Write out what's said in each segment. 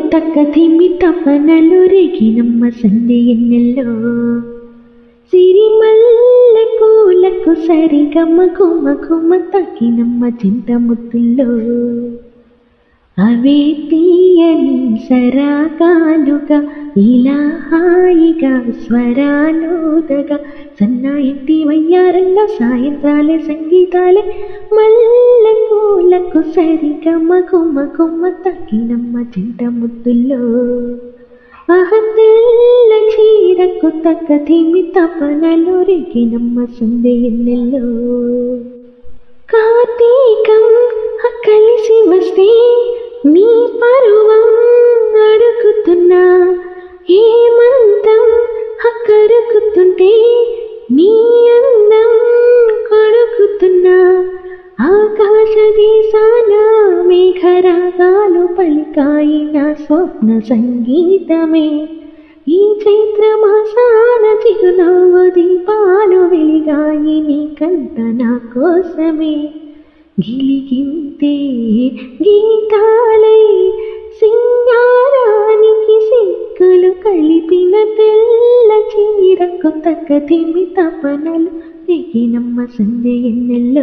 తక్క తిమ్మి తపనలు రేగినమ్మ సంధి ఎన్నెల్లో సిరిమల్లె పూలకు సరిగమ్మ గుమ్మ గుమ్మ తక్కినమ్మ చింత ముత్తుల్లో అవే తీయని సరాగాలుగా ఇలా హాయిగా స్వరాలుదగా సన్నాయింటి వయ్యారంగా సాయంత్రాలే సంగీతాలే మల్లె పూలకు సరిగా మగుమ గుమ్మ తక్కినమ్మ చింత ముద్దుల్లో అహతెల్ల చీరకు తగ్గ తిమి తపనలు రేగినమ్మ సందే ఎన్నెల్లో కార్తీకం కలిసి వస్తే నీ పరువం అడుగుతున్నా హేమంతం కరుకుతుంటే నీ అందం కొడుకుతున్నా ఆకాశ దేశాన మేఘరాగాలు పలికాయి నా స్వప్న సంగీతమే ఈ చైత్ర మాసాన చిరునవ్వు దీపాలు వెలిగాయి నీ కంట నా కోసమే గిలిగింతే గీతాలై సింగారానికి సిక్కులు కలిపిన తెల్ల చీరకు తగ్గ తిమి తపనలు దిగినమ్మ సంధ్య ఎన్నెల్లో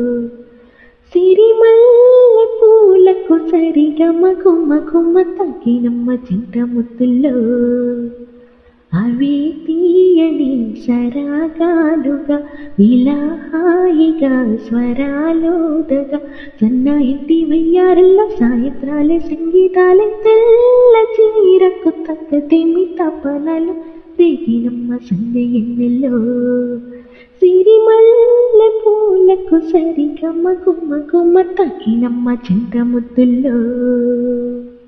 సిరిమల్లె పూలకు సరిగమ గుమ్మ గుమ్మ తగ్గినమ్మ చింత ముద్దుల్లో అవి తీయని సరాగాలుగా ఇలా హాయిగా స్వరాలుదగా సన్నాయింటి వయ్యారల్లో సాయంత్రాలే సంగీతాలే తెల్ల చీరకు తగ్గ తిమి తపనలు రేగినమ్మ సంధ్య ఎన్నెల్లో సిరిమల్లె పూలకు సరిగమ్మ గుమ్మ గుమ్మ తగినమ్మ చింత ముద్దుల్లో